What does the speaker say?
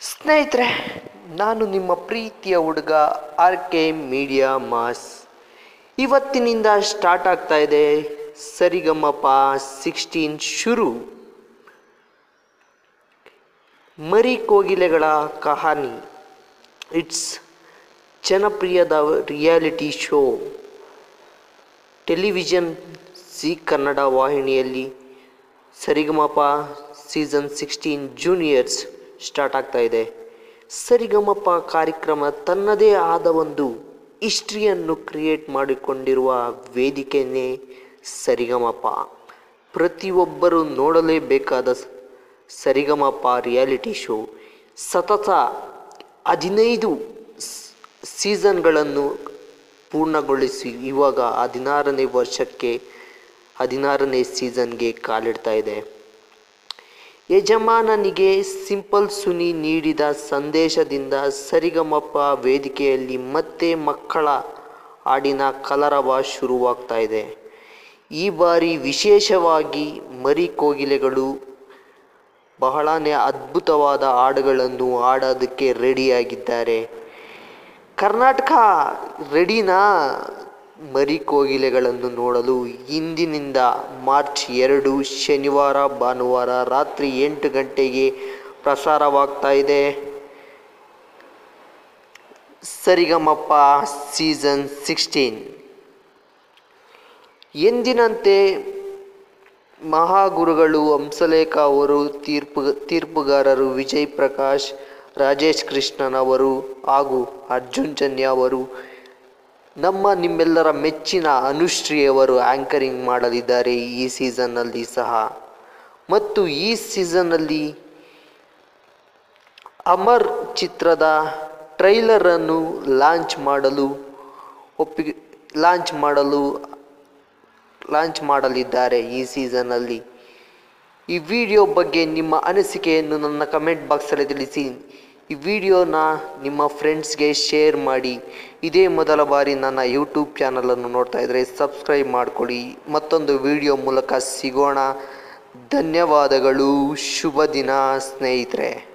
ಸ್ನೇಹಿತರೆ ನಾನು ನಿಮ್ಮ ಪ್ರೀತಿಯ ಹುಡುಗ ಆರ್ ಕೆ ಮೀಡಿಯಾ ಮಾಸ್ ಇವತ್ತಿನಿಂದ ಸ್ಟಾರ್ಟ್ ಆಗ್ತಾ ಇದೆ ಸರಿಗಮಪ ಸಿಕ್ಸ್ಟೀನ್ ಶುರು ಮರಿ ಕೋಗಿಲೆಗಳ ಕಹಾನಿ ಇಟ್ಸ್ ಜನಪ್ರಿಯದ reality show television Zee Kannada ವಾಹಿನಿಯಲ್ಲಿ Saregamapa season sixteen juniors start ಆಗ್ತಾ ಇದೆ ಸರಿಗಮಪ ಕಾರ್ಯಕ್ರಮ ತನ್ನದೇ ಆದ ಒಂದು ಹಿಸ್ಟ್ರಿಯನ್ನು ಕ್ರಿಯೇಟ್ ಮಾಡಿಕೊಂಡಿರುವ ವೇದಿಕೆಯೇ ಸರಿಗಮಪ ಪ್ರತಿಯೊಬ್ಬರು ನೋಡಲೇಬೇಕಾದ ಸ- ಸರಿಗಮಪ ರಿಯಾಲಿಟಿ ಶೋ ಸತತ ಹದಿನೈದು ಸ್- ಸೀಸನ್ಗಳನ್ನು ಪೂರ್ಣಗೊಳಿಸಿ ಇವಾಗ ಹದಿನಾರನೇ ವರ್ಷಕ್ಕೆ ಹದಿನಾರನೇ ಸೀಸನ್ಗೆ ಕಾಲಿಡ್ತಾ ಇದೆ ಯಜಮಾನನಿಗೆ ಸಿಂಪಲ್ ಸುನಿ ನೀಡಿದ ಸಂದೇಶದಿಂದ ಸರಿಗಮಪ ವೇದಿಕೆಯಲ್ಲಿ ಮತ್ತೆ ಮಕ್ಕಳ ಹಾಡಿನ ಕಲರವ ಶುರುವಾಗ್ತಾ ಇದೆ ಈ ಬಾರಿ ವಿಶೇಷವಾಗಿ ಮರಿ ಕೋಗಿಲೆಗಳು ಬಹಳನೇ ಅದ್ಭುತವಾದ ಹಾಡುಗಳನ್ನು ಹಾಡೋದಕ್ಕೆ ರೆಡಿಯಾಗಿದ್ದಾರೆ ಕರ್ನಾಟಕ ರೆಡಿನಾ ಮರಿ ಕೋಗಿಲೆಗಳನ್ನು ನೋಡಲು ಇಂದಿನಿಂದ ಮಾರ್ಚ್ ಎರಡು ಶನಿವಾರ ಭಾನುವಾರ ರಾತ್ರಿ ಎಂಟು ಗಂಟೆಗೆ ಪ್ರಸಾರವಾಗ್ತಾ ಇದೆ ಸರಿಗಮಪ್ಪ ಸೀಸನ್ ಸಿಕ್ಸ್ಟೀನ್ ಎಂದಿನಂತೆ ಮಹಾಗುರುಗಳು ಹಂಸಲೇಖ ಅವರು ತೀರ್ಪು ತೀರ್ಪುಗಾರರು ವಿಜಯ್ ಪ್ರಕಾಶ್ ರಾಜೇಶ್ ಕೃಷ್ಣನ್ ಅವರು ಹಾಗೂ ಅರ್ಜುನ್ ಜನ್ಯ ಅವರು ನಮ್ಮ ನಿಮ್ಮೆಲ್ಲರ ಮೆಚ್ಚಿನ ಅನುಶ್ರೀ ಅವರು ಆ್ಯಂಕರಿಂಗ್ ಮಾಡಲಿದ್ದಾರೆ ಈ ಸೀಸನ್ನಲ್ಲಿ ಸಹ ಮತ್ತು ಈ ಸೀಸನ್ನಲ್ಲಿ ಅಮರ್ ಚಿತ್ರದ ಟ್ರೈಲರನ್ನು ಲಾಂಚ್ ಮಾಡಲು ಒಪ್ಪಿಗೆ ಲಾಂಚ್ ಮಾಡಲು ಲಾಂಚ್ ಮಾಡಲಿದ್ದಾರೆ ಈ ಸೀಸನ್ನಲ್ಲಿ ಈ ವಿಡಿಯೋ ಬಗ್ಗೆ ನಿಮ್ಮ ಅನಿಸಿಕೆಯನ್ನು ನನ್ನ ಕಮೆಂಟ್ ಬಾಕ್ಸಲ್ಲಿ ತಿಳಿಸಿ ಈ ವಿಡಿಯೋನ ನಿಮ್ಮ ಫ್ರೆಂಡ್ಸ್ಗೆ ಶೇರ್ ಮಾಡಿ ಇದೇ ಮೊದಲ ಬಾರಿ ನನ್ನ ಯೂಟ್ಯೂಬ್ ಚಾನಲನ್ನು ನೋಡ್ತಾ ಇದ್ದರೆ ಸಬ್ಸ್ಕ್ರೈಬ್ ಮಾಡಿಕೊಡಿ ಮತ್ತೊಂದು ವಿಡಿಯೋ ಮೂಲಕ ಸಿಗೋಣ ಧನ್ಯವಾದಗಳು ಶುಭ ದಿನ ಸ್ನೇಹಿತರೆ